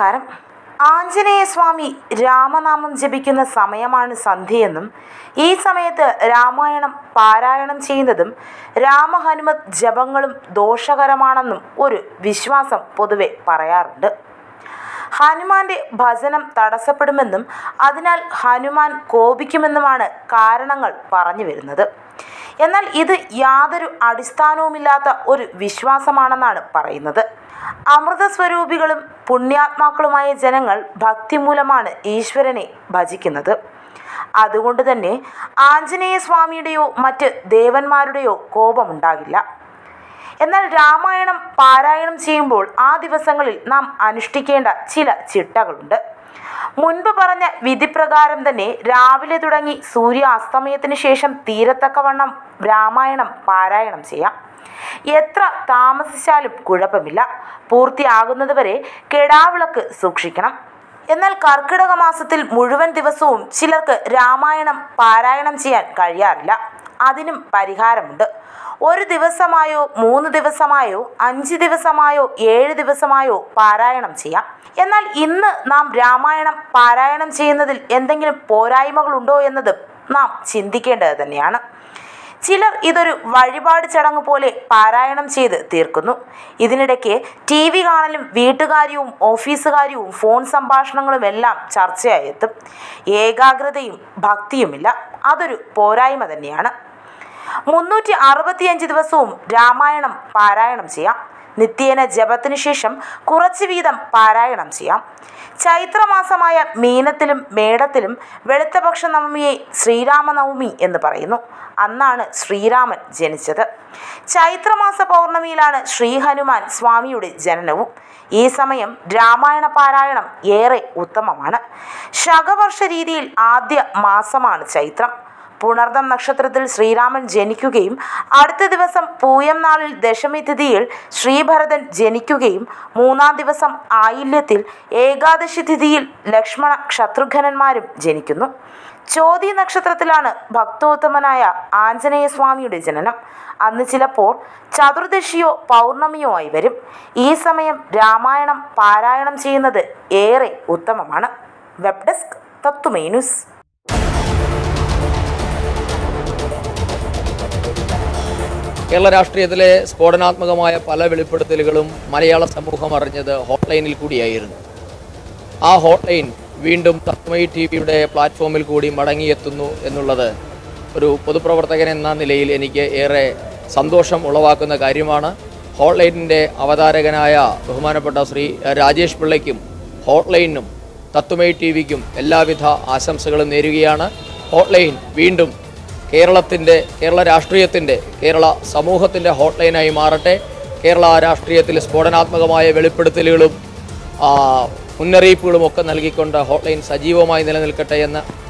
നമസ്കാരം ആഞ്ജനേയ സ്വാമി രാമനാമം ജപിക്കുന്ന സമയമാണ് സന്ധ്യയെന്നും ഈ സമയത്ത് രാമായണം പാരായണം ചെയ്യുന്നതും രാമഹനുമത് ജപങ്ങളും ദോഷകരമാണെന്നും ഒരു വിശ്വാസം പൊതുവെ പറയാറുണ്ട് ഹനുമാന്റെ ഭജനം തടസ്സപ്പെടുമെന്നും അതിനാൽ ഹനുമാൻ കോപിക്കുമെന്നുമാണ് കാരണങ്ങൾ പറഞ്ഞു വരുന്നത് എന്നാൽ ഇത് യാതൊരു അടിസ്ഥാനവുമില്ലാത്ത ഒരു വിശ്വാസമാണെന്നാണ് പറയുന്നത് അമൃതസ്വരൂപികളും പുണ്യാത്മാക്കളുമായ ജനങ്ങൾ ഭക്തി മൂലമാണ് ഈശ്വരനെ ഭജിക്കുന്നത് അതുകൊണ്ട് തന്നെ ആഞ്ജനേയ സ്വാമിയുടെയോ മറ്റ് ദേവന്മാരുടെയോ കോപമുണ്ടാകില്ല എന്നാൽ രാമായണം പാരായണം ചെയ്യുമ്പോൾ ആ ദിവസങ്ങളിൽ നാം അനുഷ്ഠിക്കേണ്ട ചില ചിട്ടകളുണ്ട് മുൻപ് പറഞ്ഞ വിധിപ്രകാരം തന്നെ രാവിലെ തുടങ്ങി സൂര്യ അസ്തമയത്തിന് ശേഷം തീരത്തക്കവണ്ണം രാമായണം പാരായണം ചെയ്യാം എത്ര താമസിച്ചാലും കുഴപ്പമില്ല പൂർത്തിയാകുന്നതുവരെ കെടാവിളക്ക് സൂക്ഷിക്കണം എന്നാൽ കർക്കിടക മാസത്തിൽ മുഴുവൻ ദിവസവും ചിലർക്ക് രാമായണം പാരായണം ചെയ്യാൻ കഴിയാറില്ല അതിനും പരിഹാരമുണ്ട് ഒരു ദിവസമായോ മൂന്ന് ദിവസമായോ അഞ്ച് ദിവസമായോ ഏഴ് ദിവസമായോ പാരായണം ചെയ്യാം എന്നാൽ ഇന്ന് നാം രാമായണം പാരായണം ചെയ്യുന്നതിൽ എന്തെങ്കിലും പോരായ്മകളുണ്ടോ എന്നത് നാം ചിന്തിക്കേണ്ടത് തന്നെയാണ് ചിലർ ഇതൊരു വഴിപാട് ചടങ്ങ് പോലെ പാരായണം ചെയ്ത് തീർക്കുന്നു ഇതിനിടയ്ക്ക് ടി വി കാണലും വീട്ടുകാര്യവും ഓഫീസുകാര്യവും ഫോൺ സംഭാഷണങ്ങളും എല്ലാം ചർച്ചയായി എത്തും ഏകാഗ്രതയും ഭക്തിയുമില്ല അതൊരു പോരായ്മ തന്നെയാണ് മുന്നൂറ്റി അറുപത്തിയഞ്ച് ദിവസവും രാമായണം പാരായണം ചെയ്യാം നിത്യേന ജപത്തിനു ശേഷം കുറച്ച് വീതം പാരായണം ചെയ്യാം ചൈത്രമാസമായ മീനത്തിലും മേടത്തിലും വെളുത്തപക്ഷ നവമിയെ ശ്രീരാമനവമി എന്ന് പറയുന്നു അന്നാണ് ശ്രീരാമൻ ജനിച്ചത് ചൈത്രമാസ പൗർണമിയിലാണ് ശ്രീ ഹനുമാൻ സ്വാമിയുടെ ജനനവും ഈ സമയം രാമായണ പാരായണം ഏറെ ഉത്തമമാണ് ശകവർഷ രീതിയിൽ ആദ്യ മാസമാണ് ചൈത്രം പുണർദം നക്ഷത്രത്തിൽ ശ്രീരാമൻ ജനിക്കുകയും അടുത്ത ദിവസം പൂയം നാളിൽ ദശമി തിഥിയിൽ ശ്രീഭരതൻ ജനിക്കുകയും മൂന്നാം ദിവസം ആയില്യത്തിൽ ഏകാദശി തിഥിയിൽ ലക്ഷ്മണ ശത്രുഘ്നന്മാരും ജനിക്കുന്നു ചോതി നക്ഷത്രത്തിലാണ് ഭക്തോത്തമനായ ആഞ്ജനേയ സ്വാമിയുടെ ജനനം അന്ന് ചിലപ്പോൾ ചതുർദശിയോ പൗർണമിയോ ആയി വരും ഈ സമയം രാമായണം പാരായണം ചെയ്യുന്നത് ഏറെ ഉത്തമമാണ് web desk Tatwamayi news Kerala രാഷ്ട്രീയത്തിലെ സ്ഫോടനാത്മകമായ പല വെളിപ്പെടുത്തലുകളും മലയാള സമൂഹം അറിഞ്ഞത് ഹോട്ട്ലൈനിൽ കൂടിയായിരുന്നു ആ ഹോട്ട്ലൈൻ വീണ്ടും തത്മയി ടി വിയുടെ പ്ലാറ്റ്ഫോമിൽ കൂടി മടങ്ങിയെത്തുന്നു എന്നുള്ളത് ഒരു പൊതുപ്രവർത്തകൻ എന്ന നിലയിൽ എനിക്ക് ഏറെ സന്തോഷം ഉളവാക്കുന്ന കാര്യമാണ് ഹോട്ട്ലൈനിൻ്റെ അവതാരകനായ ബഹുമാനപ്പെട്ട ശ്രീ രാജേഷ് പിള്ളയ്ക്കും ഹോട്ട്ലൈനും തത്വമൈ ടി വിക്കും എല്ലാവിധ ആശംസകളും നേരുകയാണ് ഹോട്ട്ലൈൻ വീണ്ടും കേരളത്തിൻ്റെ കേരള രാഷ്ട്രീയത്തിൻ്റെ കേരള സമൂഹത്തിൻ്റെ ഹോട്ട്ലൈനായി മാറട്ടെ കേരള രാഷ്ട്രീയത്തിൽ സ്ഫോടനാത്മകമായ വെളിപ്പെടുത്തലുകളും ആ, മുന്നറിയിപ്പുകളും ഒക്കെ നൽകിക്കൊണ്ട് ഹോട്ട്ലൈൻ സജീവമായി നിലനിൽക്കട്ടെ എന്ന്